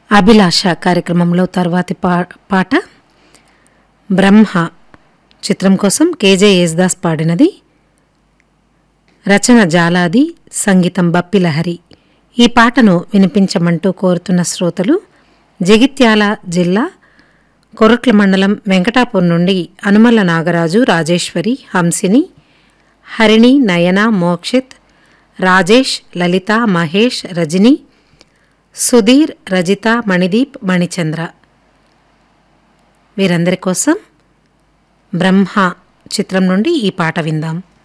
అభిలాష కార్యక్రమంలో తర్వాతి పా పాట బ్రహ్మ చిత్రం కోసం కేజే యేసుదాస్ పాడినది రచన జాలాది సంగీతం బప్పిలహరి ఈ పాటను వినిపించమంటూ కోరుతున్న శ్రోతలు జగిత్యాల జిల్లా కొరట్ల మండలం వెంకటాపూర్ నుండి అనుమల నాగరాజు రాజేశ్వరి హంసిని హరిణి నయన మోక్షిత్ రాజేష్ లలిత మహేష్ రజని సుధీర్ రజిత మణిదీప్ మణిచంద్ర వీరందరి కోసం బ్రహ్మ చిత్రం నుండి ఈ పాట విందాం